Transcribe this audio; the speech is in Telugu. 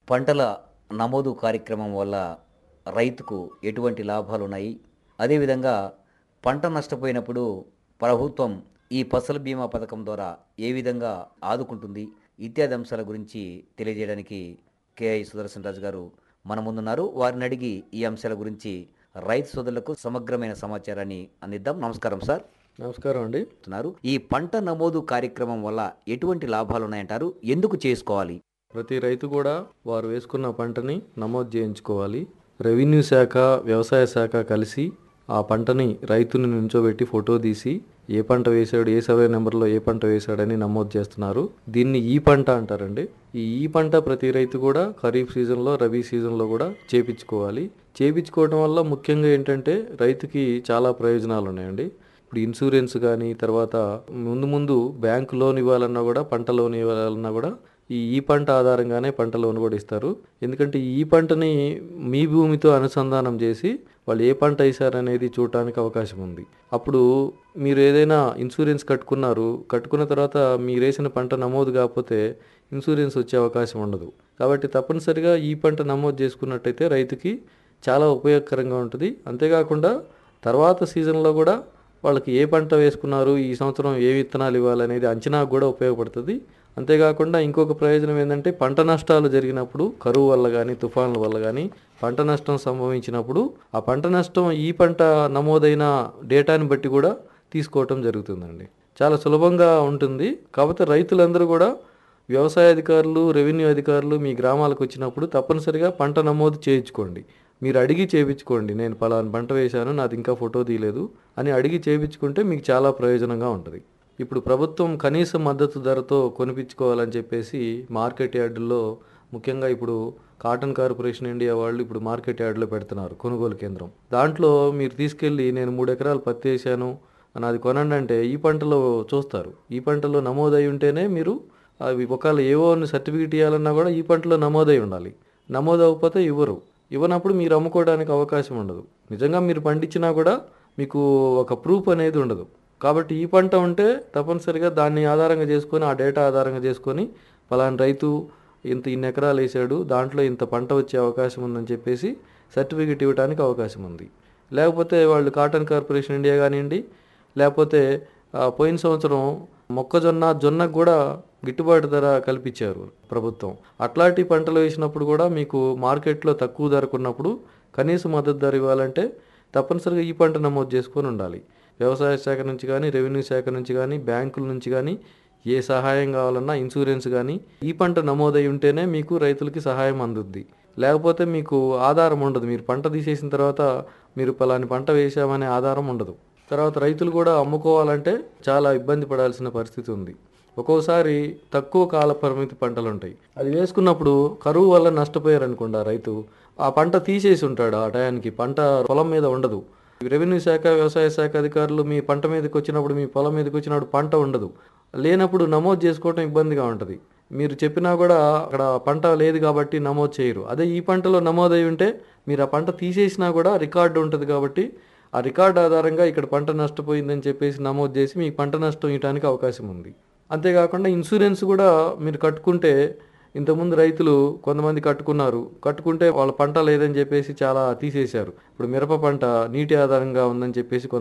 పంటల నమోదు కార్యక్రమం వల్ల రైతుకు ఎటువంటి లాభాలు ఉన్నాయి అదేవిధంగా పంట నష్టపోయినప్పుడు ప్రభుత్వం ఈ ఫసల్ బీమా పథకం ద్వారా ఏ విధంగా ఆదుకుంటుంది ఇత్యాది అంశాల గురించి తెలియజేయడానికి కేఐ సుదర్శన్ రాజు గారు మన ముందున్నారు వారిని అడిగి ఈ అంశాల గురించి రైతు సోదరులకు సమగ్రమైన సమాచారాన్ని అందిద్దాం నమస్కారం సార్ నమస్కారం అండి చెప్తున్నారు ఈ పంట నమోదు కార్యక్రమం వల్ల ఎటువంటి లాభాలు ఉన్నాయంటారు ఎందుకు చేసుకోవాలి ప్రతి రైతు కూడా వారు వేసుకున్న పంటని నమోదు చేయించుకోవాలి రెవెన్యూ శాఖ వ్యవసాయ శాఖ కలిసి ఆ పంటని రైతుని నుంచోబెట్టి ఫోటో తీసి ఏ పంట వేశాడు ఏ సర్వే నెంబర్లో ఏ పంట వేశాడని నమోదు చేస్తున్నారు దీన్ని ఈ పంట అంటారండి ఈ ఈ పంట ప్రతి రైతు కూడా ఖరీఫ్ సీజన్లో రబీ సీజన్లో కూడా చేపించుకోవాలి చేపించుకోవడం వల్ల ముఖ్యంగా ఏంటంటే రైతుకి చాలా ప్రయోజనాలు ఉన్నాయండి ఇప్పుడు ఇన్సూరెన్స్ కానీ తర్వాత ముందు ముందు బ్యాంక్ లోన్ ఇవ్వాలన్నా కూడా పంట లోన్ ఇవ్వాలన్నా కూడా ఈ ఈ పంట ఆధారంగానే పంట లోన్ కూడా ఇస్తారు ఎందుకంటే ఈ పంటని మీ భూమితో అనుసంధానం చేసి వాళ్ళు ఏ పంట వేశారనేది చూడటానికి అవకాశం ఉంది అప్పుడు మీరు ఏదైనా ఇన్సూరెన్స్ కట్టుకున్నారు కట్టుకున్న తర్వాత మీరు వేసిన పంట నమోదు కాకపోతే ఇన్సూరెన్స్ వచ్చే అవకాశం ఉండదు కాబట్టి తప్పనిసరిగా ఈ పంట నమోదు చేసుకున్నట్టయితే రైతుకి చాలా ఉపయోగకరంగా ఉంటుంది అంతేకాకుండా తర్వాత సీజన్లో కూడా వాళ్ళకి ఏ పంట వేసుకున్నారు ఈ సంవత్సరం ఏ విత్తనాలు ఇవ్వాలనేది అంచనాకు కూడా ఉపయోగపడుతుంది అంతేకాకుండా ఇంకొక ప్రయోజనం ఏంటంటే పంట నష్టాలు జరిగినప్పుడు కరువు వల్ల కానీ తుఫాన్ల వల్ల కానీ పంట నష్టం సంభవించినప్పుడు ఆ పంట నష్టం ఈ పంట నమోదైన డేటాని బట్టి కూడా తీసుకోవటం జరుగుతుందండి చాలా సులభంగా ఉంటుంది కాకపోతే రైతులందరూ కూడా వ్యవసాయ అధికారులు రెవెన్యూ అధికారులు మీ గ్రామాలకు వచ్చినప్పుడు తప్పనిసరిగా పంట నమోదు చేయించుకోండి మీరు అడిగి చేయించుకోండి నేను పలానా పంట వేశాను నాది ఇంకా ఫోటో తీయలేదు అని అడిగి చేయించుకుంటే మీకు చాలా ప్రయోజనంగా ఉంటుంది ఇప్పుడు ప్రభుత్వం కనీస మద్దతు ధరతో కొనిపించుకోవాలని చెప్పేసి మార్కెట్ యార్డుల్లో ముఖ్యంగా ఇప్పుడు కాటన్ కార్పొరేషన్ ఇండియా వాళ్ళు ఇప్పుడు మార్కెట్ యార్డులో పెడుతున్నారు కొనుగోలు కేంద్రం దాంట్లో మీరు తీసుకెళ్ళి నేను మూడు ఎకరాలు పత్తి వేసాను నాది కొనండి అంటే ఈ పంటలో చూస్తారు ఈ పంటలో నమోదై ఉంటేనే మీరు అవి ఒకవేళ ఏవో సర్టిఫికేట్ ఇవ్వాలన్నా కూడా ఈ పంటలో నమోదై ఉండాలి నమోదు అవ్వకపోతే ఇవ్వరు ఇవ్వనప్పుడు మీరు అమ్ముకోవడానికి అవకాశం ఉండదు నిజంగా మీరు పండించినా కూడా మీకు ఒక ప్రూఫ్ అనేది ఉండదు కాబట్టి ఈ పంట ఉంటే తప్పనిసరిగా దాన్ని ఆధారంగా చేసుకొని ఆ డేటా ఆధారంగా చేసుకొని పలానా రైతు ఇంత ఇన్ని ఎకరాలు వేసాడు దాంట్లో ఇంత పంట వచ్చే అవకాశం ఉందని చెప్పేసి సర్టిఫికేట్ ఇవ్వడానికి అవకాశం ఉంది లేకపోతే వాళ్ళు కాటన్ కార్పొరేషన్ ఇండియా కానివ్వండి లేకపోతే ఆ, పోయిన సంవత్సరం మొక్కజొన్న జొన్నకు కూడా గిట్టుబాటు ధర కల్పించారు ప్రభుత్వం అట్లాంటి పంటలు వేసినప్పుడు కూడా మీకు మార్కెట్లో తక్కువ ధరకు ఉన్నప్పుడు కనీస మద్దతు ధర ఇవ్వాలంటే తప్పనిసరిగా ఈ పంట నమోదు చేసుకొని ఉండాలి వ్యవసాయ శాఖ నుంచి కానీ రెవెన్యూ శాఖ నుంచి కానీ బ్యాంకుల నుంచి కానీ ఏ సహాయం కావాలన్నా ఇన్సూరెన్స్ కానీ ఈ పంట నమోదై ఉంటేనే మీకు రైతులకి సహాయం అందుద్ది లేకపోతే మీకు ఆధారం ఉండదు మీరు పంట తీసేసిన తర్వాత మీరు పలాని పంట వేసామనే ఆధారం ఉండదు తర్వాత రైతులు కూడా అమ్ముకోవాలంటే చాలా ఇబ్బంది పడాల్సిన పరిస్థితి ఉంది ఒక్కోసారి తక్కువ కాల పరిమితి పంటలు ఉంటాయి అది వేసుకున్నప్పుడు కరువు వల్ల నష్టపోయారు అనుకోండి ఆ రైతు ఆ పంట తీసేసి ఉంటాడు ఆ టయానికి పంట పొలం మీద ఉండదు రెవెన్యూ శాఖ వ్యవసాయ శాఖ అధికారులు మీ పంట మీదకి వచ్చినప్పుడు మీ పొలం మీదకి వచ్చినప్పుడు పంట ఉండదు లేనప్పుడు నమోదు చేసుకోవడం ఇబ్బందిగా ఉంటుంది మీరు చెప్పినా కూడా అక్కడ పంట లేదు కాబట్టి నమోదు చేయరు అదే ఈ పంటలో నమోదై ఉంటే మీరు ఆ పంట తీసేసినా కూడా రికార్డు ఉంటుంది కాబట్టి ఆ రికార్డు ఆధారంగా ఇక్కడ పంట నష్టపోయిందని చెప్పేసి నమోదు చేసి మీకు పంట నష్టం ఇవ్వడానికి అవకాశం ఉంది అంతేకాకుండా ఇన్సూరెన్స్ కూడా మీరు కట్టుకుంటే ఇంతకుముందు రైతులు కొంతమంది కట్టుకున్నారు కట్టుకుంటే వాళ్ళ పంట లేదని చెప్పేసి చాలా తీసేశారు ఇప్పుడు మిరప పంట నీటి ఆధారంగా ఉందని చెప్పేసి కొంత